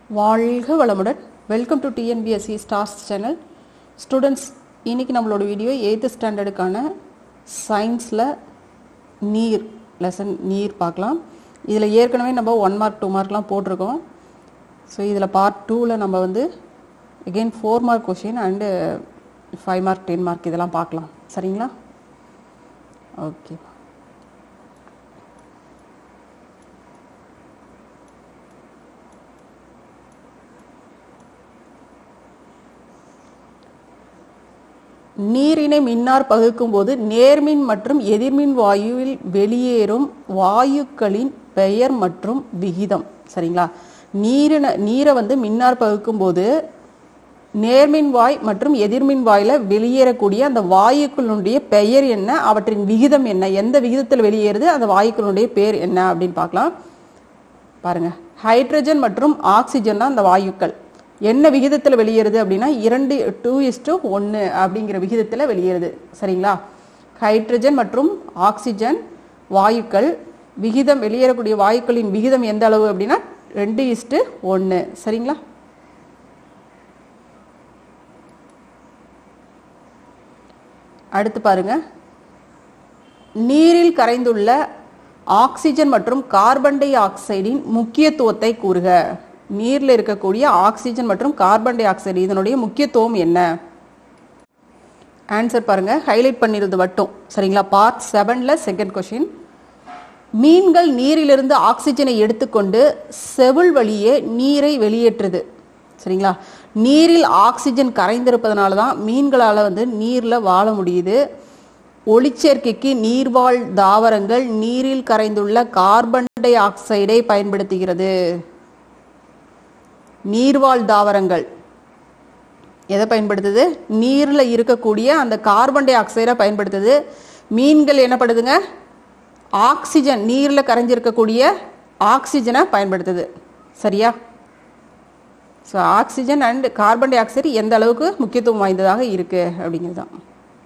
வாழ்க வளமுடன் welcome to TNPSC stars channel students இன்னைக்கு நம்மளோட வீடியோ எயித்து ஸ்டாண்டர்டுக்கான சயின்ஸில் நீர் லெசன் நீர் பார்க்கலாம் இதில் ஏற்கனவே நம்ம ஒன் மார்க் டூ மார்க்லாம் போட்டிருக்கோம் ஸோ இதில் பார்ட் டூவில் நம்ம வந்து again four mark question and five mark ten mark இதெல்லாம் பார்க்கலாம் சரிங்களா ஓகே நீரினை மின்னார் பகுக்கும் போது நேர்மின் மற்றும் எதிர்மின் வாயுவில் வெளியேறும் வாயுக்களின் பெயர் மற்றும் விகிதம் சரிங்களா நீரின நீரை வந்து மின்னார் பகுக்கும் போது நேர்மின் வாய் மற்றும் எதிர்மின் வாயில வெளியேறக்கூடிய அந்த வாயுக்களுடைய பெயர் என்ன அவற்றின் விகிதம் என்ன எந்த விகிதத்தில் வெளியேறுது அந்த வாயுக்களுடைய பேர் என்ன அப்படின்னு பார்க்கலாம் பாருங்க ஹைட்ரஜன் மற்றும் ஆக்சிஜன் தான் அந்த வாயுக்கள் என்ன விகிதத்தில் வெளியேறுது அப்படின்னா இரண்டு டூ இஸ்டு ஒன்று அப்படிங்கிற விகிதத்தில் வெளியேறுது சரிங்களா ஹைட்ரஜன் மற்றும் ஆக்சிஜன் வாயுக்கள் விகிதம் வெளியேறக்கூடிய வாயுக்களின் விகிதம் எந்த அளவு அப்படின்னா ரெண்டு இஸ்டு ஒன்று சரிங்களா அடுத்து பாருங்க நீரில் கரைந்துள்ள ஆக்சிஜன் மற்றும் கார்பன் டை ஆக்சைடின் முக்கியத்துவத்தை கூறுக நீரில் இருக்கக்கூடிய ஆக்சிஜன் மற்றும் கார்பன் டை ஆக்சைடு இதனுடைய முக்கியத்துவம் என்ன ஆன்சர் பாருங்க ஹைலைட் பண்ணிருது மட்டும் சரிங்களா பார்ட் செவன்ல செகண்ட் கொஷின் மீன்கள் நீரிலிருந்து ஆக்சிஜனை எடுத்துக்கொண்டு செவுள் வழியே நீரை வெளியேற்றுது சரிங்களா நீரில் ஆக்சிஜன் கரைந்திருப்பதனால தான் மீன்களால் வந்து நீரில் வாழ முடியுது ஒளிச்சேர்க்கைக்கு நீர்வாழ் தாவரங்கள் நீரில் கரைந்துள்ள கார்பன் டை ஆக்சைடை பயன்படுத்துகிறது நீர்வாழ் தாவரங்கள் எதை பயன்படுத்துது நீரில் இருக்கக்கூடிய அந்த கார்பன் டை ஆக்சைடை பயன்படுத்துது மீன்கள் என்ன பண்ணுதுங்க ஆக்சிஜன் நீரில் கரைஞ்சிருக்கக்கூடிய ஆக்சிஜனை பயன்படுத்துது சரியா so oxygen and carbon dioxide எந்த அளவுக்கு முக்கியத்துவம் வாய்ந்ததாக இருக்கு அப்படிங்கிறது தான்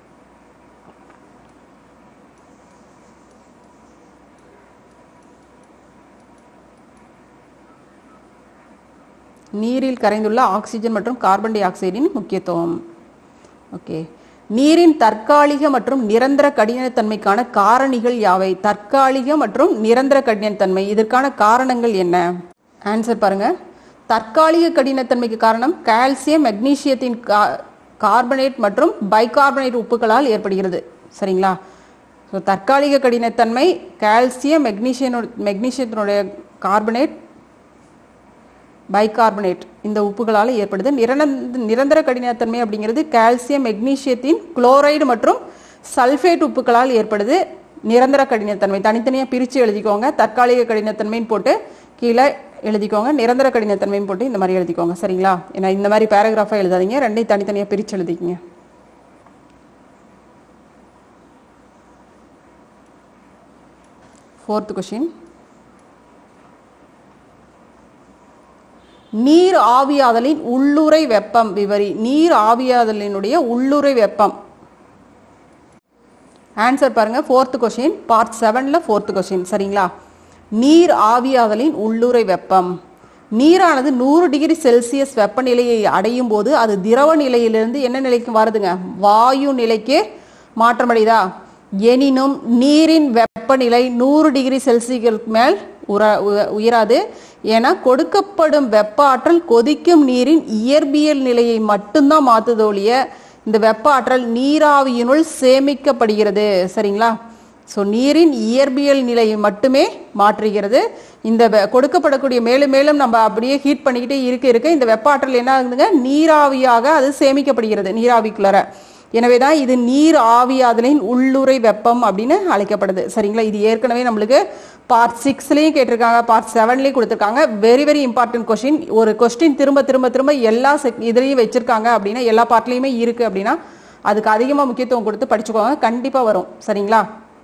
நீரில் கரைந்துள்ள ஆக்சிஜன் மற்றும் கார்பன் டை ஆக்சைடின் முக்கியத்துவம் ஓகே நீரின் தற்காலிக மற்றும் நிரந்தர கடினத்தன்மைக்கான காரணிகள் யாவை தற்காலிக மற்றும் நிரந்தர கடினத்தன்மை இதற்கான காரணங்கள் என்ன ஆன்சர் பாருங்க தற்காலிக கடினத்தன்மைக்கு காரணம் கால்சியம் மெக்னீசியத்தின் கார்பனேட் மற்றும் பைகார்பனேட் உப்புகளால் ஏற்படுகிறது சரிங்களா ஸோ தற்காலிக கடினத்தன்மை கால்சியம் மெக்னீசியனோ மெக்னீசியத்தினுடைய கார்பனேட் பைகார்பனேட் இந்த உப்புகளால் ஏற்படுது நிரந்த நிரந்தர கடினத்தன்மை அப்படிங்கிறது கால்சியம் மெக்னீசியத்தின் குளோரைடு மற்றும் சல்ஃபேட் உப்புகளால் ஏற்படுது நிரந்தர கடினத்தன்மை தனித்தனியாக பிரித்து எழுதிக்கோங்க தற்காலிக கடினத்தன்மைன்னு போட்டு கீழே எழுதிக்கோங்க நிரந்தர கடினத்தன்மைன்னு போட்டு இந்த மாதிரி எழுதிக்கோங்க சரிங்களா ஏன்னா இந்த மாதிரி பேராகிராஃபாக எழுதாதீங்க ரெண்டையும் தனித்தனியாக பிரித்து எழுதிக்கிங்க ஃபோர்த் கொஷின் நீர் ஆவியாதலின் உள்ளுறை வெப்பம் விவரி நீர் ஆவியாதலினுடைய உள்ளுறை வெப்பம் ஆன்சர் பாருங்க ஃபோர்த் கொஷின் பார்ட் செவன்ல ஃபோர்த் கொஷின் சரிங்களா நீர் ஆவியாதலின் உள்ளுறை வெப்பம் நீரானது நூறு டிகிரி செல்சியஸ் வெப்பநிலையை அடையும் போது அது திரவ நிலையிலிருந்து என்ன நிலைக்கு வருதுங்க வாயு நிலைக்கு மாற்றமடைதா எனினும் நீரின் வெப்பநிலை நூறு டிகிரி செல்சியஸ்க்கு மேல் உர உயராது ஏன்னா கொடுக்கப்படும் வெப்ப ஆற்றல் கொதிக்கும் நீரின் இயற்பியல் நிலையை மட்டும்தான் மாத்துதோழிய இந்த வெப்ப ஆற்றல் நீராவியினுள் சேமிக்கப்படுகிறது சரிங்களா ஸோ நீரின் இயற்பியல் நிலையை மட்டுமே மாற்றுகிறது இந்த கொடுக்கப்படக்கூடிய மேலும் மேலும் நம்ம அப்படியே ஹீட் பண்ணிக்கிட்டே இருக்க இருக்க இந்த வெப்ப ஆற்றல் என்ன ஆகுதுங்க நீராவியாக அது சேமிக்கப்படுகிறது நீராவிக்குள்ளார எனவே தான் இது நீர் ஆவியாதலின் உள்ளுறை வெப்பம் அப்படின்னு அழைக்கப்படுது சரிங்களா இது ஏற்கனவே நம்மளுக்கு பார்ட் சிக்ஸ்லேயும் கேட்டிருக்காங்க பார்ட் செவன்லேயும் கொடுத்துருக்காங்க வெரி வெரி இம்பார்ட்டன்ட் கொஸ்டின் ஒரு கொஸ்டின் திரும்ப திரும்ப திரும்ப எல்லா செக் இதுலேயும் வச்சிருக்காங்க அப்படின்னா எல்லா பார்ட்லேயுமே இருக்கு அப்படின்னா அதுக்கு அதிகமாக முக்கியத்துவம் கொடுத்து படிச்சுக்கோங்க கண்டிப்பாக வரும் சரிங்களா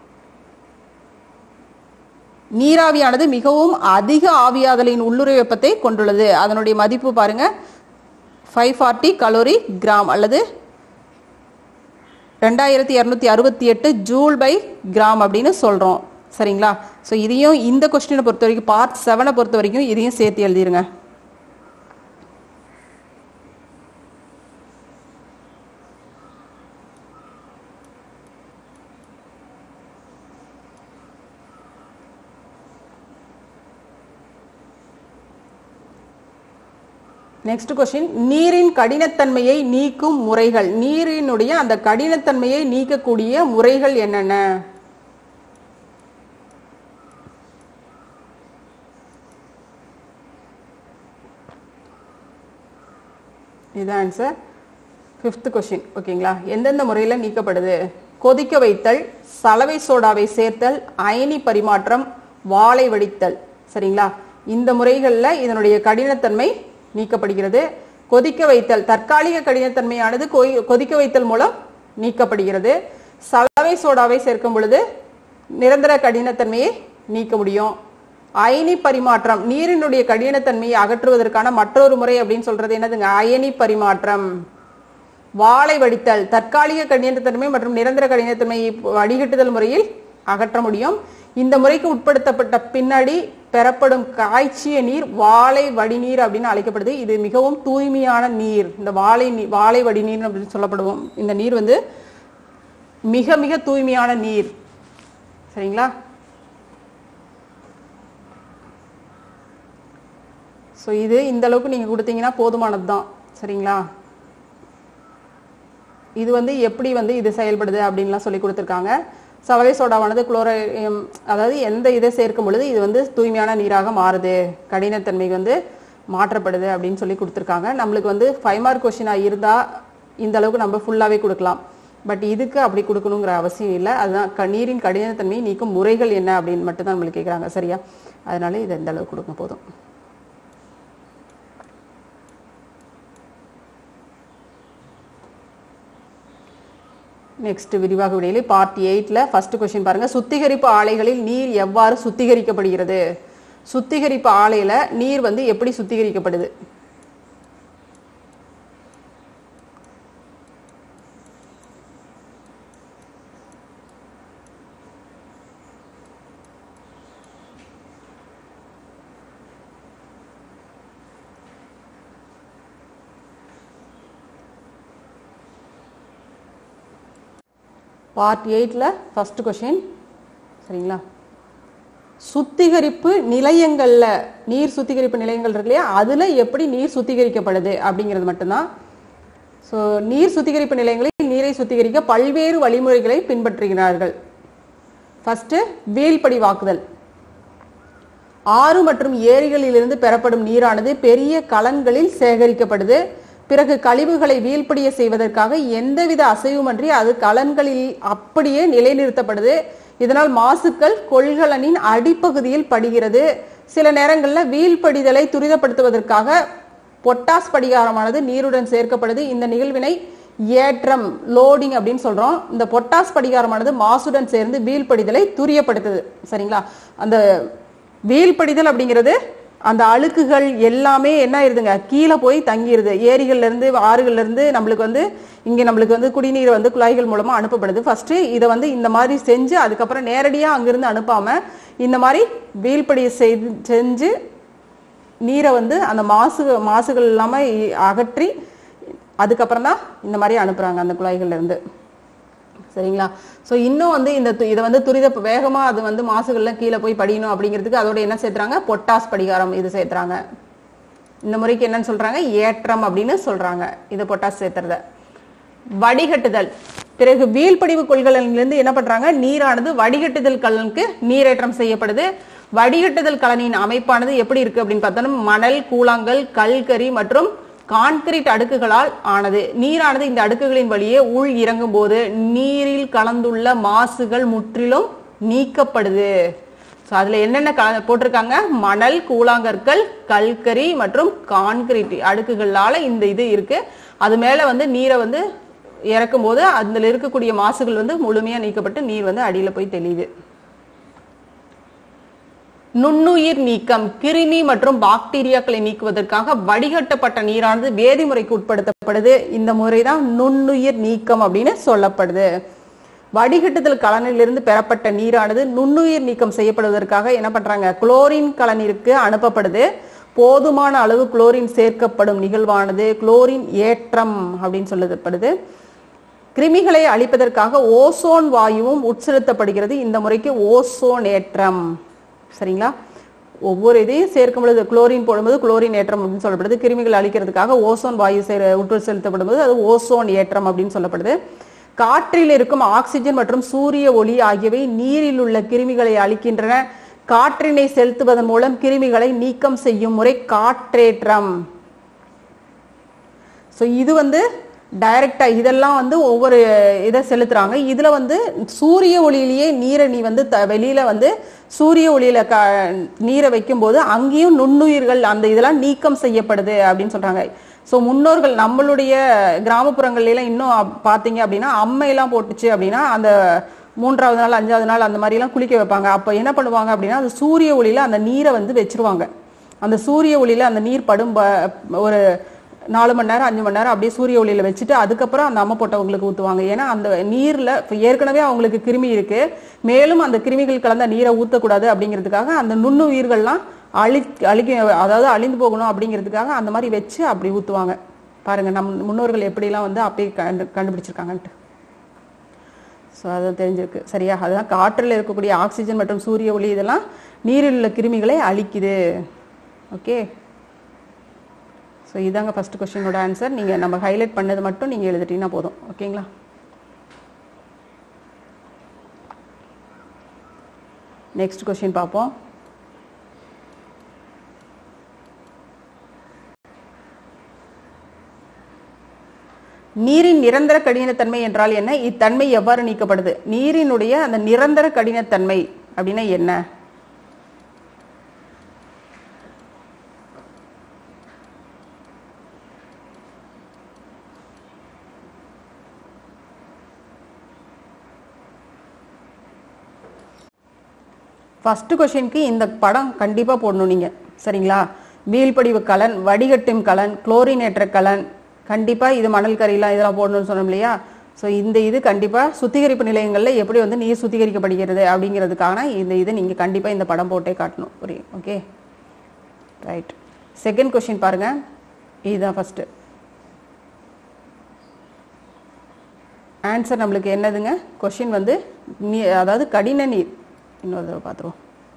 நீராவியானது மிகவும் அதிக ஆவியாதலின் உள்ளுறை வெப்பத்தை கொண்டுள்ளது அதனுடைய மதிப்பு பாருங்க ஃபைவ் ஃபார்ட்டி கலோரி கிராம் அல்லது ரெண்டாயிரத்தி இரநூத்தி அறுபத்தி எட்டு ஜூல் பை கிராம் அப்படின்னு சொல்கிறோம் சரிங்களா ஸோ இதையும் இந்த கொஸ்டினை பொறுத்த வரைக்கும் பார்ட் செவனை பொறுத்த வரைக்கும் இதையும் சேர்த்து எழுதிருங்க நெக்ஸ்ட் கொஸ்டின் நீரின் கடினத்தன்மையை நீக்கும் முறைகள் நீரினுடைய அந்த கடினத்தன்மையை நீக்கக்கூடிய முறைகள் என்னென்ன இதுதான் ஆன்சர் ஃபிஃப்த் கொஷின் ஓகேங்களா எந்தெந்த முறையில் நீக்கப்படுது கொதிக்க வைத்தல் சலவை சோடாவை சேர்த்தல் அயனி பரிமாற்றம் வாழை வடித்தல் சரிங்களா இந்த முறைகளில் இதனுடைய கடினத்தன்மை நீக்கப்படுகிறது கொதிக்க வைத்தல் தற்காலிக கடினத்தன்மையானது கொய்- கொதிக்க வைத்தல் மூலம் நீக்கப்படுகிறது சலவை சோடாவை சேர்க்கும் பொழுது நிரந்தர கடினத்தன்மையை நீக்க முடியும் அயனி பரிமாற்றம் நீரினுடைய கடினத்தன்மையை அகற்றுவதற்கான மற்றொரு முறை அப்படின்னு சொல்றது என்னதுங்க அயனி பரிமாற்றம் வாழை வடித்தல் தற்காலிக கடினத்தன்மை மற்றும் நிரந்தர கடினத்தன்மையை வடிகட்டுதல் முறையில் அகற்ற முடியும் இந்த முறைக்கு உட்படுத்தப்பட்ட பின்னாடி பெறப்படும் காய்ச்சிய நீர் வாழை வடிநீர் அப்படின்னு அழைக்கப்படுது இது மிகவும் தூய்மையான நீர் இந்த வாழை நீ- வாழை வடிநீர் அப்படின்னு சொல்லப்படுவோம் இந்த நீர் வந்து மிக மிக தூய்மையான நீர் சரிங்களா ஸோ இது இந்த அளவுக்கு நீங்கள் கொடுத்தீங்கன்னா போதுமானது தான் சரிங்களா இது வந்து எப்படி வந்து இது செயல்படுது அப்படின்லாம் சொல்லி கொடுத்துருக்காங்க சலவை சோடாவானது குளோரை ஹம், அதாவது எந்த இதை சேர்க்கும் பொழுது இது வந்து தூய்மையான நீராக மாறுது கடினத்தன்மை வந்து மாற்றப்படுது அப்படின்னு சொல்லி கொடுத்துருக்காங்க நம்மளுக்கு வந்து ஃபைவ் மார்க் கொஷினாக இருந்தால் இந்த அளவுக்கு நம்ம ஃபுல்லாகவே கொடுக்கலாம் பட் இதுக்கு அப்படி கொடுக்கணுங்கிற அவசியம் இல்லை அதுதான் க நீரின் கடினத்தன்மையை நீக்கும் முறைகள் என்ன அப்படின்னு மட்டும் தான் நம்மளுக்கு கேட்குறாங்க சரியா அதனால இது இந்த அளவுக்கு கொடுங்க போதும் நெக்ஸ்ட் விரிவாக விடையிலே பார்ட் எயிட்ல ஃபர்ஸ்ட் கொஸ்டின் பாருங்க சுத்திகரிப்பு ஆலைகளில் நீர் எவ்வாறு சுத்திகரிக்கப்படுகிறது சுத்திகரிப்பு ஆலையில நீர் வந்து எப்படி சுத்திகரிக்கப்படுது பார்ட் எயிட்ல ஃபர்ஸ்ட் கொஸ்டின் சரிங்களா சுத்திகரிப்பு நிலையங்கள்ல நீர் சுத்திகரிப்பு நிலையங்கள் இருக்கு இல்லையா அதுல எப்படி நீர் சுத்திகரிக்கப்படுது அப்படிங்கிறது மட்டும்தான் ஸோ நீர் சுத்திகரிப்பு நிலையங்களில் நீரை சுத்திகரிக்க பல்வேறு வழிமுறைகளை பின்பற்றுகிறார்கள் ஃபர்ஸ்ட் வீழ்படி வாக்குதல் ஆறு மற்றும் ஏரிகளிலிருந்து பெறப்படும் நீரானது பெரிய கலன்களில் சேகரிக்கப்படுது பிறகு கழிவுகளை வீழ்படிய செய்வதற்காக எந்தவித அசைவுமன்றி அது கலன்களில் அப்படியே நிலைநிறுத்தப்படுது இதனால் மாசுக்கள் கொள்கலனின் அடிப்பகுதியில் படுகிறது சில நேரங்களில் வீழ்படிதலை துரிதப்படுத்துவதற்காக பொட்டாஸ் படிகாரமானது நீருடன் சேர்க்கப்படுது இந்த நிகழ்வினை ஏற்றம் லோடிங் அப்படின்னு சொல்றோம் இந்த பொட்டாஸ் படிகாரமானது மாசுடன் சேர்ந்து வீழ்படிதலை துரியப்படுத்துது சரிங்களா அந்த வீழ்படிதல் அப்படிங்கிறது அந்த அழுக்குகள் எல்லாமே என்ன ஆயிருதுங்க கீழே போய் தங்கிருது ஏரிகள்ல இருந்து ஆறுகள்ல இருந்து நம்மளுக்கு வந்து இங்க நம்மளுக்கு வந்து குடிநீர் வந்து குழாய்கள் மூலமா அனுப்பப்படுது ஃபர்ஸ்ட் இதை வந்து இந்த மாதிரி செஞ்சு அதுக்கப்புறம் நேரடியா அங்கிருந்து அனுப்பாம இந்த மாதிரி வீழ்படி செய்து செஞ்சு நீரை வந்து அந்த மாசு மாசுகள் இல்லாம இ- அகற்றி அதுக்கப்புறம் தான் இந்த மாதிரி அனுப்புறாங்க அந்த குழாய்கள்ல இருந்து சரிங்களா ஸோ இன்னும் வந்து இந்த து- இதை வந்து துரித வேகமாக அது வந்து மாசுகள்லாம் கீழே போய் படியணும் அப்படிங்கிறதுக்கு அதோட என்ன சேர்த்துறாங்க பொட்டாஸ் படிகாரம் இது சேர்த்துறாங்க இந்த முறைக்கு என்னன்னு சொல்றாங்க ஏற்றம் அப்படின்னு சொல்றாங்க இது பொட்டாஸ் சேர்த்துறத வடிகட்டுதல் பிறகு வீழ்படிவு கொள்கலனிலிருந்து என்ன பண்றாங்க நீரானது வடிகட்டுதல் கலனுக்கு நீரேற்றம் செய்யப்படுது வடிகட்டுதல் கலனின் அமைப்பானது எப்படி இருக்கு அப்படின்னு பார்த்தோம்னா மணல் கூழாங்கல் கல்கரி மற்றும் கான்கிரீட் அடுக்குகளால் ஆனது நீரானது இந்த அடுக்குகளின் வழியே உள் இறங்கும் போது நீரில் கலந்துள்ள மாசுகள் முற்றிலும் நீக்கப்படுது ஸோ அதுல என்னென்ன கல போட்டிருக்காங்க மணல் கூழாங்கற்கள் கல்கரி மற்றும் கான்கிரீட் அடுக்குகளால இந்த இது இருக்கு அது மேல வந்து நீரை வந்து இறக்கும் போது அதுல இருக்கக்கூடிய மாசுகள் வந்து முழுமையா நீக்கப்பட்டு நீர் வந்து அடியில போய் தெளியுது நுண்ணுயிர் நீக்கம் கிருமி மற்றும் பாக்டீரியாக்களை நீக்குவதற்காக வடிகட்டப்பட்ட நீரானது வேதிமுறைக்கு உட்படுத்தப்படுது இந்த முறைதான் நுண்ணுயிர் நீக்கம் அப்படின்னு சொல்லப்படுது வடிகட்டுதல் கலனிலிருந்து பெறப்பட்ட நீரானது நுண்ணுயிர் நீக்கம் செய்யப்படுவதற்காக என்ன பண்றாங்க குளோரின் கலனிற்கு அனுப்பப்படுது போதுமான அளவு குளோரின் சேர்க்கப்படும் நிகழ்வானது குளோரின் ஏற்றம் அப்படின்னு சொல்லப்படுது கிருமிகளை அழிப்பதற்காக ஓசோன் வாயுவும் உட்செலுத்தப்படுகிறது இந்த முறைக்கு ஓசோன் ஏற்றம் சரிங்களா ஒவ்வொரு இதையும் சேர்க்கும் பொழுது குளோரின் போடும்போது குளோரின் ஏற்றம் அப்படின்னு சொல்லப்படுது கிருமிகள் அழிக்கிறதுக்காக ஓசோன் வாயு சேர உட்புற செலுத்தப்படும் போது அது ஓசோன் ஏற்றம் அப்படின்னு சொல்லப்படுது காற்றில் இருக்கும் ஆக்சிஜன் மற்றும் சூரிய ஒளி ஆகியவை நீரில் உள்ள கிருமிகளை அழிக்கின்றன காற்றினை செலுத்துவதன் மூலம் கிருமிகளை நீக்கம் செய்யும் முறை காற்றேற்றம் ஸோ இது வந்து டைரக்டா இதெல்லாம் வந்து ஒவ்வொரு இதை செலுத்துறாங்க இதுல வந்து சூரிய ஒளியிலேயே நீரை நீ வந்து த- வெளியில வந்து சூரிய ஒளியில க நீரை வைக்கும்போது அங்கேயும் நுண்ணுயிர்கள் அந்த இதெல்லாம் நீக்கம் செய்யப்படுது அப்படின்னு சொல்றாங்க ஸோ முன்னோர்கள் நம்மளுடைய கிராமப்புறங்கள்ல எல்லாம் இன்னும் அப்- பாத்தீங்க அப்படின்னா அம்மையெல்லாம் போட்டுச்சு அப்படின்னா அந்த மூன்றாவது நாள் அஞ்சாவது நாள் அந்த மாதிரி எல்லாம் குளிக்க வைப்பாங்க அப்ப என்ன பண்ணுவாங்க அப்படின்னா அந்த சூரிய ஒளியில அந்த நீரை வந்து வச்சிருவாங்க அந்த சூரிய ஒளியில அந்த நீர் படும் ப- ஒரு நாலு மணி நேரம் அஞ்சு மணி நேரம் அப்படியே சூரிய ஒளியில வச்சுட்டு அதுக்கப்புறம் அந்த அம்மை போட்டவங்களுக்கு ஊத்துவாங்க ஏன்னா அந்த நீர்ல இப்ப ஏற்கனவே அவங்களுக்கு கிருமி இருக்கு மேலும் அந்த கிருமிகள் கலந்த நீரை ஊத்தக்கூடாது அப்படிங்கிறதுக்காக அந்த நுண்ணுயிர்கள்லாம் அழி அழிக்க அதாவது அழிந்து போகணும் அப்படிங்கிறதுக்காக அந்த மாதிரி வச்சு அப்படி ஊத்துவாங்க பாருங்க நம் முன்னோர்கள் எப்படிலாம் வந்து அப்பயே கண்டு கண்டுபிடிச்சிருக்காங்கன்ட்டு ஸோ அது தெரிஞ்சிருக்கு சரியா அதுதான் காற்றில் இருக்கக்கூடிய ஆக்சிஜன் மற்றும் சூரிய ஒளி இதெல்லாம் நீரில் உள்ள கிருமிகளை அழிக்குது ஓகே ஸோ இதாங்க ஃபர்ஸ்ட் கொஸ்டினோட ஆன்சர் நீங்கள் நம்ம ஹைலைட் பண்ணது மட்டும் நீங்கள் எழுதிட்டீங்கன்னா போதும் ஓகேங்களா நெக்ஸ்ட் கொஸ்டின் பார்ப்போம் நீரின் நிரந்தர கடினத்தன்மை என்றால் என்ன இத்தன்மை எவ்வாறு நீக்கப்படுது நீரினுடைய அந்த நிரந்தர கடினத்தன்மை அப்படின்னா என்ன ஃபர்ஸ்ட் கொஷினுக்கு இந்த படம் கண்டிப்பாக போடணும் நீங்கள் சரிங்களா வீழ்படிவு கலன் வடிகட்டும் கலன் குளோரினேற்ற கலன் கண்டிப்பாக இது மணல் கறியெல்லாம் இதெல்லாம் போடணும்னு சொன்னோம் இல்லையா ஸோ இந்த இது கண்டிப்பாக சுத்திகரிப்பு நிலையங்களில் எப்படி வந்து நீர் சுத்திகரிக்கப்படுகிறது அப்படிங்கிறதுக்கான இந்த இது நீங்கள் கண்டிப்பாக இந்த படம் போட்டே காட்டணும் புரியும் ஓகே ரைட் செகண்ட் கொஷின் பாருங்க இதுதான் ஃபர்ஸ்ட் ஆன்சர் நம்மளுக்கு என்னதுங்க கொஷின் வந்து நீ அதாவது கடின நீர் இன்னொரு தடவை பார்த்துருவோம்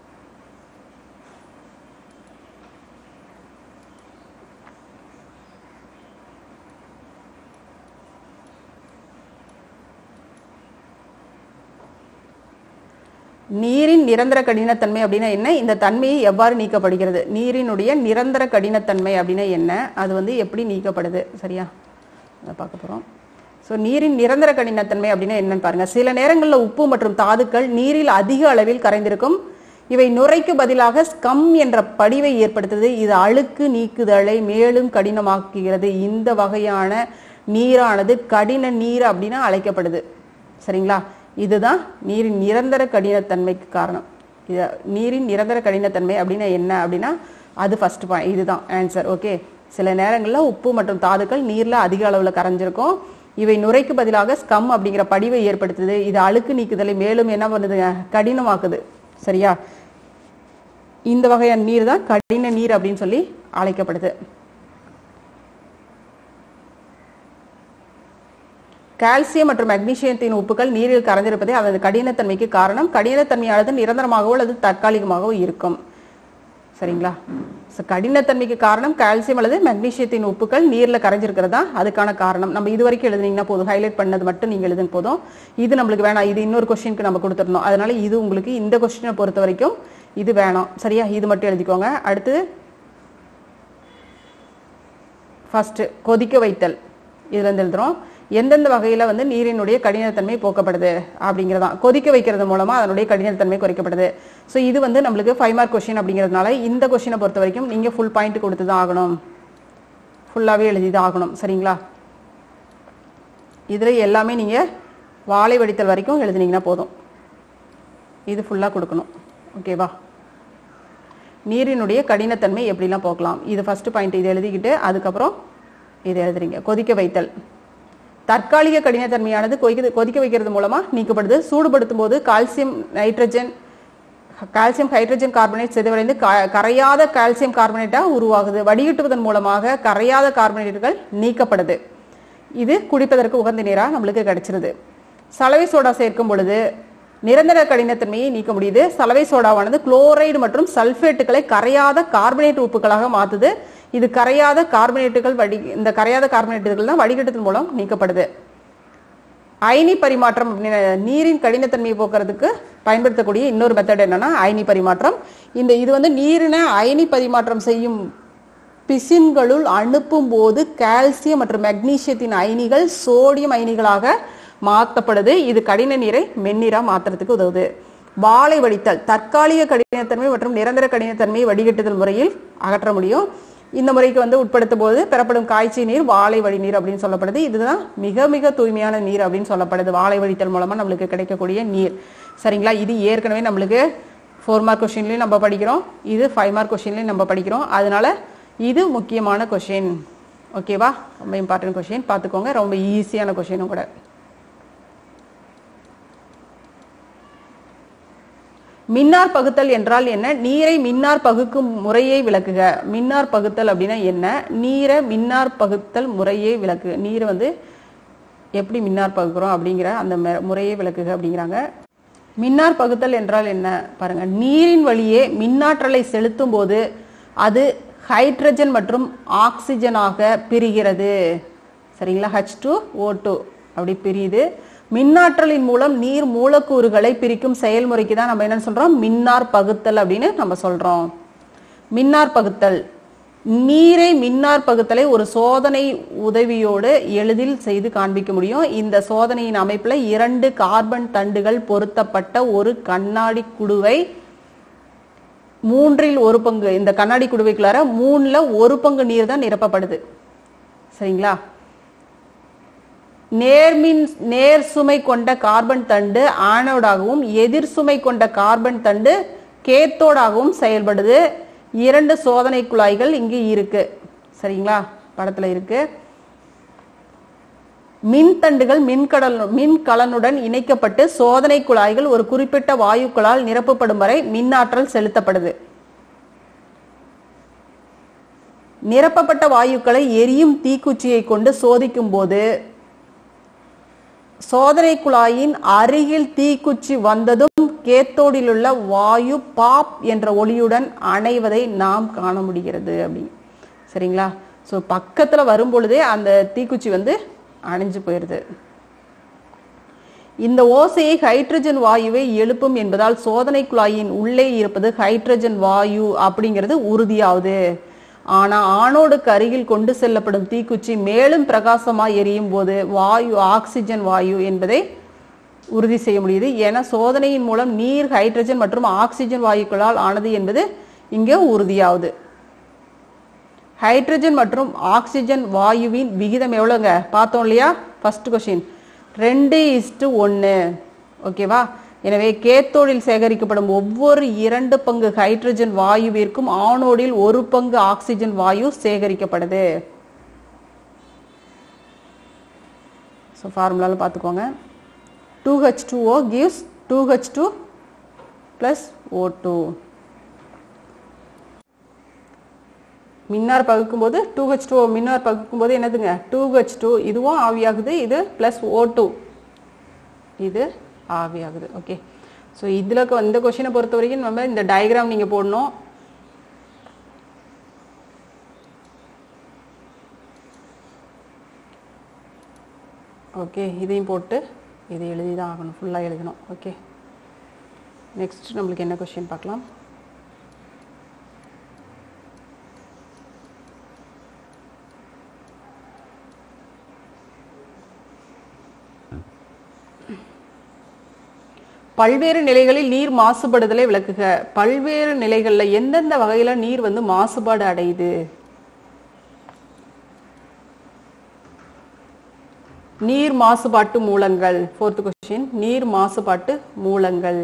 நீரின் நிரந்தர கடினத்தன்மை அப்படின்னா என்ன இந்த தன்மையை எவ்வாறு நீக்கப்படுகிறது நீரினுடைய நிரந்தர கடினத்தன்மை அப்படின்னா என்ன அது வந்து எப்படி நீக்கப்படுது சரியா அதை பார்க்க போகிறோம் ஸோ நீரின் நிரந்தர கடினத்தன்மை அப்படின்னா என்னன்னு பாருங்க சில நேரங்களில் உப்பு மற்றும் தாதுக்கள் நீரில் அதிக அளவில் கரைந்திருக்கும் இவை நுரைக்கு பதிலாக ஸ்கம் என்ற படிவை ஏற்படுத்துது இது அழுக்கு நீக்குதலை மேலும் கடினமாக்குகிறது இந்த வகையான நீரானது கடின நீர் அப்படின்னு அழைக்கப்படுது சரிங்களா இதுதான் நீரின் நிரந்தர கடினத்தன்மைக்கு காரணம் இது நீரின் நிரந்தர கடினத்தன்மை அப்படின்னா என்ன அப்படின்னா அது ஃபர்ஸ்ட் பாயிண்ட் இதுதான் ஆன்சர் ஓகே சில நேரங்களில் உப்பு மற்றும் தாதுக்கள் நீர்ல அதிக அளவுல கரைஞ்சிருக்கும் இவை நுரைக்கு பதிலாக ஸ்கம் அப்படிங்கிற படிவை ஏற்படுத்துது இது அழுக்கு நீக்குதலை மேலும் என்ன பண்ணுதுங்க கடினமாக்குது சரியா இந்த வகையான நீர் தான் கடின நீர் அப்படின்னு சொல்லி அழைக்கப்படுது கால்சியம் மற்றும் மெக்னீசியத்தின் உப்புகள் நீரில் கரைந்திருப்பதே அதன் கடினத்தன்மைக்கு காரணம் கடினத்தன்மையானது நிரந்தரமாகவோ அல்லது தற்காலிகமாகவோ இருக்கும் சரிங்களா ஸோ கடினத்தன்மைக்கு காரணம் கால்சியம் அல்லது மெக்னீசியத்தின் உப்புகள் நீரில் கரைஞ்சிருக்கிறதா அதுக்கான காரணம் நம்ம இது வரைக்கும் எழுதுனீங்கன்னா போதும் ஹைலைட் பண்ணது மட்டும் நீங்கள் எழுதுன போதும் இது நம்மளுக்கு வேணாம் இது இன்னொரு கொஸ்டினுக்கு நம்ம கொடுத்துடணும் அதனால இது உங்களுக்கு இந்த கொஸ்டினை பொறுத்த வரைக்கும் இது வேணாம் சரியா இது மட்டும் எழுதிக்கோங்க அடுத்து ஃபர்ஸ்ட் கொதிக்க வைத்தல் இதுல இருந்து எழுதுறோம் எந்தெந்த வகையில வந்து நீரினுடைய கடினத்தன்மை போக்கப்படுது அப்படிங்கிறதான் கொதிக்க வைக்கிறது மூலமா அதனுடைய கடினத்தன்மை குறைக்கப்படுது ஸோ இது வந்து நம்மளுக்கு ஃபைவ் மார்க் கொஸ்டின் அப்படிங்கிறதுனால இந்த கொஸ்டினை பொறுத்த வரைக்கும் நீங்க ஃபுல் பாயிண்ட் கொடுத்து தான் ஆகணும் ஃபுல்லாவே எழுதி தான் ஆகணும் சரிங்களா இதுல எல்லாமே நீங்க வாழை வடித்தல் வரைக்கும் எழுதுனீங்கன்னா போதும் இது ஃபுல்லா கொடுக்கணும் ஓகேவா நீரினுடைய கடினத்தன்மை எப்படிலாம் போக்கலாம் இது ஃபர்ஸ்ட் பாயிண்ட் இது எழுதிக்கிட்டு அதுக்கப்புறம் இது எழுதுறீங்க கொதிக்க வைத்தல் தற்காலிக கடினத்தன்மையானது கொதிக்க கொதிக்க வைக்கிறது மூலமா நீக்கப்படுது சூடுபடுத்தும் போது calcium nitrogen calcium hydrogen carbonate சிதைவடைந்து க- கரையாத கால்சியம் கார்பனேட்டா உருவாகுது வடிகட்டுவதன் மூலமாக கரையாத கார்பனேட்டுகள் நீக்கப்படுது இது குடிப்பதற்கு உகந்த நீரா நம்மளுக்கு கிடைச்சிருது சலவை சோடா சேர்க்கும் பொழுது நிரந்தர கடினத்தன்மையை நீக்க முடியுது சலவை சோடாவானது குளோரைடு மற்றும் சல்பேட்டுகளை கரையாத கார்பனேட் உப்புகளாக மாத்துது இது கரையாத கார்பனேட்டுகள் வடி இந்த கரையாத கார்பனேட்டுகள் தான் வடிகட்டுதல் மூலம் நீக்கப்படுது அயனி பரிமாற்றம் அப்படின்னா நீரின் கடினத்தன்மையை போக்குறதுக்கு பயன்படுத்தக்கூடிய இன்னொரு மெத்தட் என்னன்னா அயனி பரிமாற்றம் இந்த இது வந்து நீரினை அயனி பரிமாற்றம் செய்யும் பிசின்களுள் அனுப்பும் போது கால்சியம் மற்றும் மெக்னீசியத்தின் அயனிகள் சோடியம் அயனிகளாக மாற்றப்படுது இது கடின நீரை மென்னீரா மாற்றுறதுக்கு உதவுது வாழை வடித்தல் தற்காலிக கடினத்தன்மை மற்றும் நிரந்தர கடினத்தன்மையை வடிகட்டுதல் முறையில் அகற்ற முடியும் இந்த முறைக்கு வந்து உட்படுத்தும் போது பெறப்படும் காய்ச்சி நீர் வாழை வழி நீர் அப்படின்னு சொல்லப்படுது இதுதான் மிக மிக தூய்மையான நீர் அப்படின்னு சொல்லப்படுது வாழை வடித்தல் மூலமா நம்மளுக்கு கிடைக்கக்கூடிய நீர் சரிங்களா இது ஏற்கனவே நம்மளுக்கு ஃபோர் மார்க் கொஸ்டின்லையும் நம்ம படிக்கிறோம் இது ஃபைவ் மார்க் கொஸ்டின்லையும் நம்ம படிக்கிறோம் அதனால இது முக்கியமான கொஷின் ஓகேவா ரொம்ப இம்பார்ட்டன்ட் கொஷின் பார்த்துக்கோங்க ரொம்ப ஈஸியான கொஷினும் கூட மின்னார் பகுத்தல் என்றால் என்ன நீரை மின்னார் பகுக்கும் முறையை விளக்குக மின்னார் பகுத்தல் அப்படின்னா என்ன நீரை மின்னார் பகுத்தல் முறையை விளக்கு நீரை வந்து எப்படி மின்னார் பகுக்கிறோம் அப்படிங்கிற அந்த ம- முறையை விளக்குக அப்படிங்கிறாங்க மின்னார் பகுத்தல் என்றால் என்ன பாருங்க நீரின் வழியே மின்னாற்றலை செலுத்தும் போது அது ஹைட்ரஜன் மற்றும் ஆக்சிஜனாக பிரிகிறது சரிங்களா ஹச் டூ ஓ டூ அப்படி பிரியுது மின்னாற்றலின் மூலம் நீர் மூலக்கூறுகளை பிரிக்கும் செயல்முறைக்கு தான் நம்ம என்ன சொல்றோம் மின்னார் பகுத்தல் அப்படின்னு நம்ம சொல்றோம் மின்னார் பகுத்தல் நீரை மின்னார் பகுத்தலை ஒரு சோதனை உதவியோடு எளிதில் செய்து காண்பிக்க முடியும் இந்த சோதனையின் அமைப்புல இரண்டு கார்பன் தண்டுகள் பொருத்தப்பட்ட ஒரு கண்ணாடி குடுவை மூன்றில் ஒரு பங்கு இந்த கண்ணாடி குடுவைக்குள்ளார மூணுல ஒரு பங்கு நீர் தான் நிரப்பப்படுது சரிங்களா நேர்மின் நேர் சுமை கொண்ட கார்பன் தண்டு ஆனோடாகவும் எதிர் சுமை கொண்ட கார்பன் தண்டு கேத்தோடாகவும் செயல்படுது இரண்டு சோதனை குழாய்கள் இங்கு இருக்கு சரிங்களா படத்துல இருக்கு மின்தண்டுகள் மின்கடல் மின்கலனுடன் இணைக்கப்பட்டு சோதனை குழாய்கள் ஒரு குறிப்பிட்ட வாயுக்களால் நிரப்பப்படும் வரை மின்னாற்றல் செலுத்தப்படுது நிரப்பப்பட்ட வாயுக்களை எரியும் தீக்குச்சியை கொண்டு சோதிக்கும் போது சோதனை குழாயின் அருகில் தீக்குச்சி வந்ததும் கேத்தோடில் உள்ள வாயு பாப் என்ற ஒளியுடன் அணைவதை நாம் காண முடிகிறது அப்படின்னு சரிங்களா ஸோ பக்கத்துல வரும் பொழுதே அந்த தீக்குச்சி வந்து அணைஞ்சு போயிருது இந்த ஓசையை ஹைட்ரஜன் வாயுவை எழுப்பும் என்பதால் சோதனை குழாயின் உள்ளே இருப்பது ஹைட்ரஜன் வாயு அப்படிங்கிறது உறுதியாகுது ஆனா ஆணோடுக்கு அருகில் கொண்டு செல்லப்படும் தீக்குச்சி மேலும் பிரகாசமாய் எரியும் போது வாயு ஆக்சிஜன் வாயு என்பதை உறுதி செய்ய முடியுது ஏன்னா சோதனையின் மூலம் நீர் ஹைட்ரஜன் மற்றும் ஆக்சிஜன் வாயுக்களால் ஆனது என்பது இங்கே உறுதியாகுது ஹைட்ரஜன் மற்றும் ஆக்சிஜன் வாயுவின் விகிதம் எவ்வளோங்க பார்த்தோம் இல்லையா ஃபர்ஸ்ட் கொஸ்டின் ரெண்டு இஸ்டு ஒன்று ஓகேவா எனவே கேத்தோடில் சேகரிக்கப்படும் ஒவ்வொரு இரண்டு பங்கு ஹைட்ரஜன் வாயுவிற்கும் ஆனோடில் ஒரு பங்கு ஆக்சிஜன் வாயு சேகரிக்கப்படுது ஸோ ஃபார்முலாவில் பார்த்துக்கோங்க two H two O gives two H two plus O two மின்னார் பகுக்கும்போது டூ ஹெச் டூ மின்னார் பகுக்கும்போது என்னதுங்க டூ ஹெச் டூ இதுவும் ஆவியாகுது இது ப்ளஸ் ஓ டூ இது ஆவியாகுது ஓகே ஸோ இதில் இந்த கொஷினை பொறுத்த வரைக்கும் நம்ம இந்த டயக்ராம் நீங்கள் போடணும் ஓகே இதையும் போட்டு இது எழுதி தான் ஆகணும் ஃபுல்லாக எழுதணும் ஓகே நெக்ஸ்ட் நம்மளுக்கு என்ன கொஷின் பார்க்கலாம் பல்வேறு நிலைகளில் நீர் மாசுபடுதலை விளக்குக பல்வேறு நிலைகளில் எந்தெந்த வகையில நீர் வந்து மாசுபாடு அடையுது நீர் மாசுபாட்டு மூலங்கள் ஃபோர்த் கொஸ்டின் நீர் மாசுபாட்டு மூலங்கள்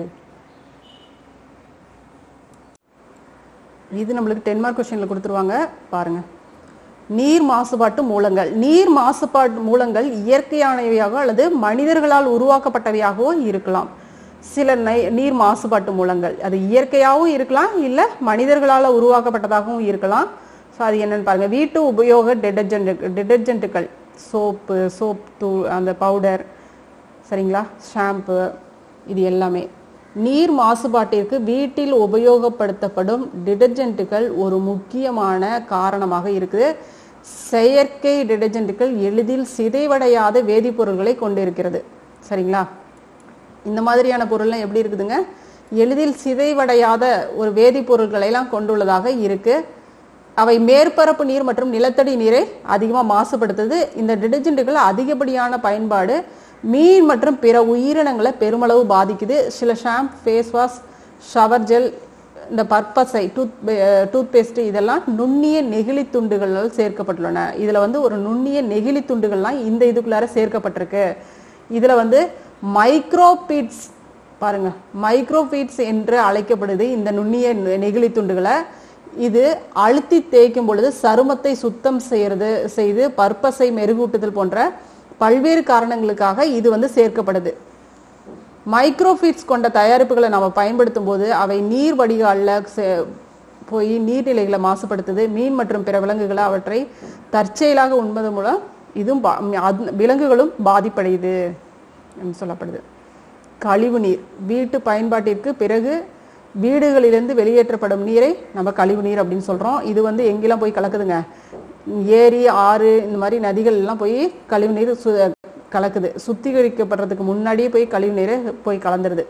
இது நம்மளுக்கு டென் மார்க் கொஸ்டின்ல கொடுத்துருவாங்க பாருங்க நீர் மாசுபாட்டு மூலங்கள் நீர் மாசுபாட்டு மூலங்கள் இயற்கையானவையாக அல்லது மனிதர்களால் உருவாக்கப்பட்டவையாகவோ இருக்கலாம் சில நை- நீர் மாசுபாட்டு மூலங்கள் அது இயற்கையாகவும் இருக்கலாம் இல்லை மனிதர்களால் உருவாக்கப்பட்டதாகவும் இருக்கலாம் ஸோ அது என்னன்னு பாருங்க வீட்டு உபயோக டிடர்ஜென்ட் டிடர்ஜென்ட்டுகள் சோப்பு சோப் தூள் அந்த பவுடர் சரிங்களா ஷாம்பு இது எல்லாமே நீர் மாசுபாட்டிற்கு வீட்டில் உபயோகப்படுத்தப்படும் டிடர்ஜென்ட்டுகள் ஒரு முக்கியமான காரணமாக இருக்குது செயற்கை டிடர்ஜென்ட்டுகள் எளிதில் சிதைவடையாத வேதிப்பொருட்களை கொண்டிருக்கிறது சரிங்களா இந்த மாதிரியான பொருள்லாம் எப்படி இருக்குதுங்க எளிதில் சிதைவடையாத ஒரு வேதிப்பொருட்களை எல்லாம் கொண்டுள்ளதாக இருக்கு அவை மேற்பரப்பு நீர் மற்றும் நிலத்தடி நீரை அதிகமாக மாசுபடுத்துது இந்த டிடர்ஜென்ட்டுகள் அதிகப்படியான பயன்பாடு மீன் மற்றும் பிற உயிரினங்களை பெருமளவு பாதிக்குது சில shampoo face wash shower gel இந்த பர்பஸை டூத் டூத் பேஸ்ட் இதெல்லாம் நுண்ணிய நெகிழி துண்டுகளால் சேர்க்கப்பட்டுள்ளன இதில் வந்து ஒரு நுண்ணிய நெகிழி துண்டுகள்லாம் இந்த இதுக்குள்ளார சேர்க்கப்பட்டிருக்கு இதில் வந்து மைக்ரோபீட்ஸ் பாருங்க மைக்ரோபீட்ஸ் என்று அழைக்கப்படுது இந்த நுண்ணிய நெ- நெகிழி துண்டுகளை இது அழுத்தி தேய்க்கும் பொழுது சருமத்தை சுத்தம் செய்யறது செய்து பற்பசை மெருகூட்டுதல் போன்ற பல்வேறு காரணங்களுக்காக இது வந்து சேர்க்கப்படுது மைக்ரோஃபீட்ஸ் கொண்ட தயாரிப்புகளை நம்ம பயன்படுத்தும் போது அவை நீர் வடிகாலில் சே- போய் நீர்நிலைகளை மாசுபடுத்துது மீன் மற்றும் பிற விலங்குகளை அவற்றை தற்செயலாக உண்பது மூலம் இதுவும் பா- அது- விலங்குகளும் பாதிப்படையுது என்று சொல்லப்படுது கழிவு நீர் வீட்டு பயன்பாட்டிற்கு பிறகு வீடுகளிலிருந்து வெளியேற்றப்படும் நீரை நம்ம கழிவு நீர் அப்படின்னு சொல்றோம் இது வந்து எங்கெல்லாம் போய் கலக்குதுங்க ஏரி ஆறு இந்த மாதிரி நதிகள் எல்லாம் போய் கழிவு நீர் சு- கலக்குது சுத்திகரிக்கப்படுறதுக்கு முன்னாடியே போய் கழிவு நீரை போய் கலந்துருது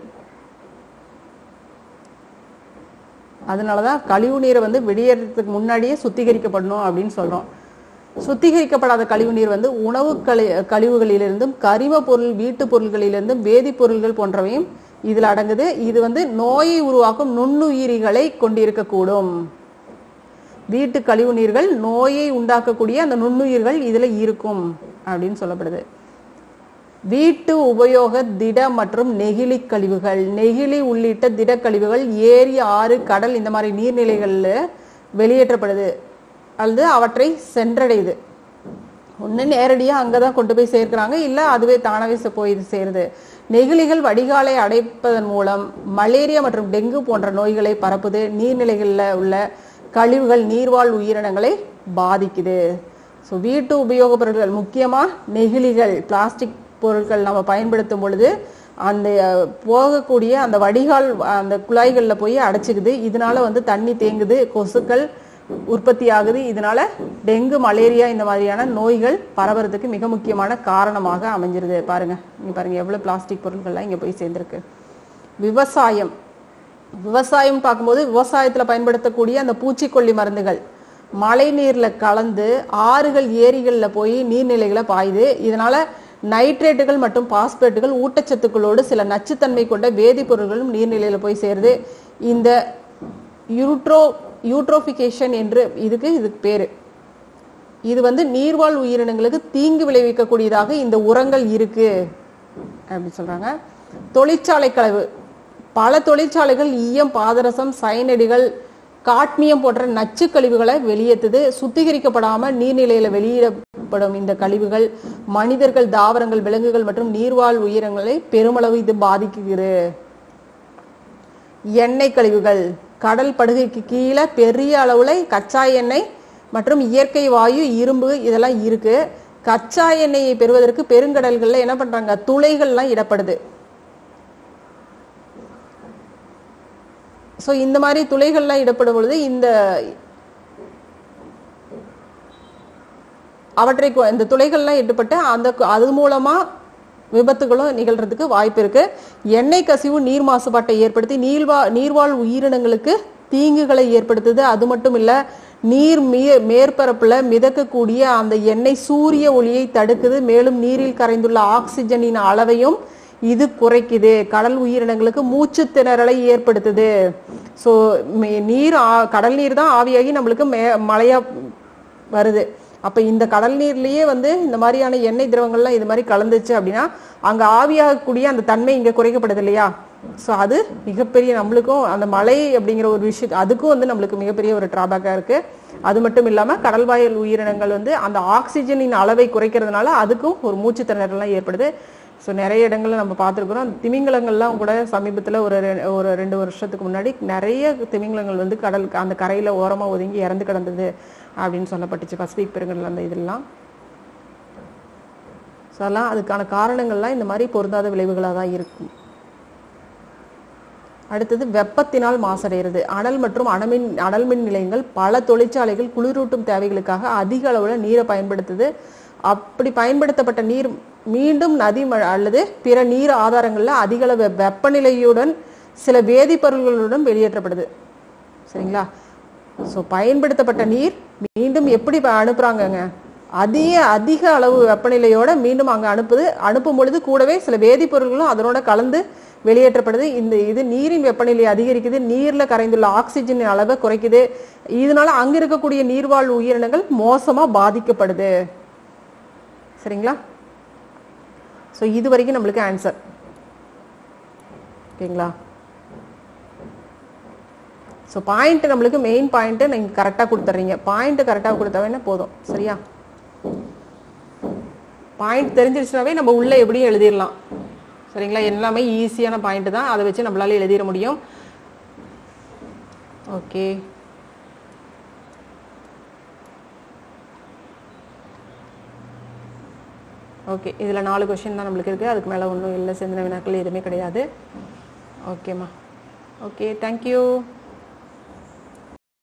அதனாலதான் கழிவு நீரை வந்து வெளியேறதுக்கு முன்னாடியே சுத்திகரிக்கப்படணும் அப்படின்னு சொல்றோம் சுத்திகரிக்கப்படாத கழிவு நீர் வந்து உணவு கழி கழிவுகளிலிருந்தும் கரிம பொருள் வீட்டு பொருள்களிலிருந்தும் வேதிப்பொருள்கள் போன்றவையும் இதில் அடங்குது இது வந்து நோயை உருவாக்கும் நுண்ணுயிரிகளை கொண்டிருக்கக்கூடும் வீட்டு கழிவு நீர்கள் நோயை உண்டாக்கக்கூடிய அந்த நுண்ணுயிர்கள் இதுல இருக்கும் அப்படின்னு சொல்லப்படுது வீட்டு உபயோக திட மற்றும் நெகிழி கழிவுகள் நெகிழி உள்ளிட்ட திட கழிவுகள் ஏரி ஆறு கடல் இந்த மாதிரி நீர்நிலைகள்ல வெளியேற்றப்படுது அல்லது அவற்றை சென்றடையுது ஒன்று நேரடியாக அங்கே தான் கொண்டு போய் சேர்க்கிறாங்க இல்லை அதுவே தானாகவே செ- போய் சேருது நெகிழிகள் வடிகாலை அடைப்பதன் மூலம் மலேரியா மற்றும் டெங்கு போன்ற நோய்களை பரப்புது நீர்நிலைகளில் உள்ள கழிவுகள் நீர்வாழ் உயிரினங்களை பாதிக்குது ஸோ வீட்டு உபயோகப் பொருட்கள் முக்கியமாக நெகிழிகள் பிளாஸ்டிக் பொருட்கள் நம்ம பயன்படுத்தும் பொழுது அந்த அஹ், போகக்கூடிய அந்த வடிகால் அந்த குழாய்களில் போய் அடைச்சிக்குது இதனால வந்து தண்ணி தேங்குது கொசுக்கள் உற்பத்தி ஆகுது இதனால டெங்கு மலேரியா இந்த மாதிரியான நோய்கள் பரவறதுக்கு மிக முக்கியமான காரணமாக அமைஞ்சிருது பாருங்க இங்க பாருங்க எவ்வளவு பிளாஸ்டிக் பொருட்கள்லாம் இங்க போய் சேர்ந்திருக்கு விவசாயம் விவசாயம் பார்க்கும்போது விவசாயத்துல பயன்படுத்தக்கூடிய அந்த பூச்சிக்கொல்லி மருந்துகள் மழை நீர்ல கலந்து ஆறுகள் ஏரிகள்ல போய் நீர்நிலைகளை பாயுது இதனால நைட்ரேட்டுகள் மற்றும் பாஸ்பேட்டுகள் ஊட்டச்சத்துக்களோடு சில நச்சுத்தன்மை கொண்ட வேதிப்பொருட்களும் நீர்நிலையில போய் சேருது இந்த யூட்ரோ யூட்ரோஃபிகேஷன் என்று இதுக்கு இதுக்கு பேரு இது வந்து நீர்வாழ் உயிரினங்களுக்கு தீங்கு விளைவிக்கக்கூடியதாக இந்த உரங்கள் இருக்கு அப்படின்னு சொல்றாங்க தொழிற்சாலை கழிவு பல தொழிற்சாலைகள் ஈயம் பாதரசம் சயனடிகள் காட்மியம் போன்ற நச்சு கழிவுகளை வெளியேற்றுது சுத்திகரிக்கப்படாம நீர்நிலையில வெளியிடப்படும் இந்த கழிவுகள் மனிதர்கள் தாவரங்கள் விலங்குகள் மற்றும் நீர்வாழ் உயிரினங்களை பெருமளவு இது பாதிக்குகிறது எண்ணெய் கழிவுகள் கடல் படுகைக்கு கீழே பெரிய அளவுல கச்சா எண்ணெய் மற்றும் இயற்கை வாயு இரும்பு இதெல்லாம் இருக்கு கச்சா எண்ணெயை பெறுவதற்கு பெருங்கடல்கள்ல என்ன பண்றாங்க துளைகள்லாம் இடப்படுது ஸோ இந்த மாதிரி துளைகள்லாம் இடப்படும் பொழுது இந்த அவற்றை கொ- இந்த துளைகள்லாம் இடப்பட்டு அந்த கு- அது மூலமா விபத்துகளும் நிகழ்றதுக்கு வாய்ப்பு இருக்கு எண்ணெய் கசிவு நீர் மாசுபாட்டை ஏற்படுத்தி நீர்வா நீர்வாழ் உயிரினங்களுக்கு தீங்குகளை ஏற்படுத்துது அது மட்டும் இல்ல நீர் மீ மேற்பரப்புல மிதக்கக்கூடிய அந்த எண்ணெய் சூரிய ஒளியை தடுக்குது மேலும் நீரில் கரைந்துள்ள ஆக்சிஜனின் அளவையும் இது குறைக்குது கடல் உயிரினங்களுக்கு மூச்சு திணறலை ஏற்படுத்துது ஸோ நீர் ஆ- கடல் நீர் தான் ஆவியாகி நம்மளுக்கு மே மழையா வருது அப்ப இந்த கடல் நீர்லயே வந்து இந்த மாதிரியான எண்ணெய் திரவங்கள்லாம் இது மாதிரி கலந்துச்சு அப்படின்னா அங்க ஆவியாகக்கூடிய அந்த தன்மை இங்க குறைக்கப்படுது இல்லையா ஸோ அது மிகப்பெரிய நம்மளுக்கும் அந்த மழை அப்படிங்கிற ஒரு விஷயம் அதுக்கும் வந்து நம்மளுக்கு மிகப்பெரிய ஒரு டிராபேக்கா இருக்கு அது மட்டும் இல்லாம கடல்வாயல் உயிரினங்கள் வந்து அந்த ஆக்சிஜனின் அளவை குறைக்கிறதுனால அதுக்கும் ஒரு மூச்சு திணறல்லாம் ஏற்படுது ஸோ நிறைய இடங்கள்ல நம்ம பார்த்துருக்குறோம் திமிங்கலங்கள்லாம் கூட சமீபத்தில் ஒரு ரெ- ஒரு ரெண்டு வருஷத்துக்கு முன்னாடி நிறைய திமிங்கலங்கள் வந்து கடல் அந்த கரையில் ஓரமாக ஒதுங்கி இறந்து கிடந்தது அப்படின்னு சொல்லப்பட்டுச்சு பசிபிக் பெருங்கடல் அந்த இதெல்லாம் ஸோ அதெல்லாம் அதுக்கான காரணங்கள்லாம் இந்த மாதிரி பொருந்தாத விளைவுகளாக தான் இருக்கும் அடுத்தது வெப்பத்தினால் மாசடைகிறது அனல் மற்றும் அணமின் அனல் மின் நிலையங்கள் பல தொழிற்சாலைகள் குளிரூட்டும் தேவைகளுக்காக அதிக அளவில் நீரை பயன்படுத்துது அப்படி பயன்படுத்தப்பட்ட நீர் மீண்டும் நதி ம- அல்லது பிற நீர் ஆதாரங்களில் அதிக அளவு வெப்பநிலையுடன் சில வேதிப்பொருள்களுடன் வெளியேற்றப்படுது சரிங்களா ஸோ பயன்படுத்தப்பட்ட நீர் மீண்டும் எப்படி ப- அனுப்புறாங்கங்க அதிக அதிக அளவு வெப்பநிலையோட மீண்டும் அங்கே அனுப்புது அனுப்பும் பொழுது கூடவே சில வேதிப்பொருட்களும் அதனோட கலந்து வெளியேற்றப்படுது இந்த இது நீரின் வெப்பநிலை அதிகரிக்குது நீர்ல கரைந்துள்ள ஆக்சிஜன் அளவை குறைக்குது இதனால அங்க இருக்கக்கூடிய நீர்வாழ் உயிரினங்கள் மோசமா பாதிக்கப்படுது சரிங்களா ஸோ இது வரைக்கும் நம்மளுக்கு ஆன்சர் ஓகேங்களா ஸோ பாயிண்ட் நம்மளுக்கு மெயின் பாயிண்ட்டு நீங்கள் கரெக்டாக கொடுத்துட்றீங்க பாயிண்ட் கரெக்டாக கொடுத்தவொடனே போதும் சரியா பாயிண்ட் தெரிஞ்சிருச்சுனாவே நம்ம உள்ளே எப்படியும் எழுதிடலாம் சரிங்களா எல்லாமே ஈஸியான பாயிண்ட் தான் அதை வச்சு நம்மளால எழுதிட முடியும் ஓகே ஓகே இதில் நாலு கொஷின் தான் நம்மளுக்கு இருக்குது அதுக்கு மேலே ஒன்றும் இல்லை சிந்தனை வினாக்கள் எதுவுமே கிடையாது ஓகேம்மா ஓகே தேங்க்யூ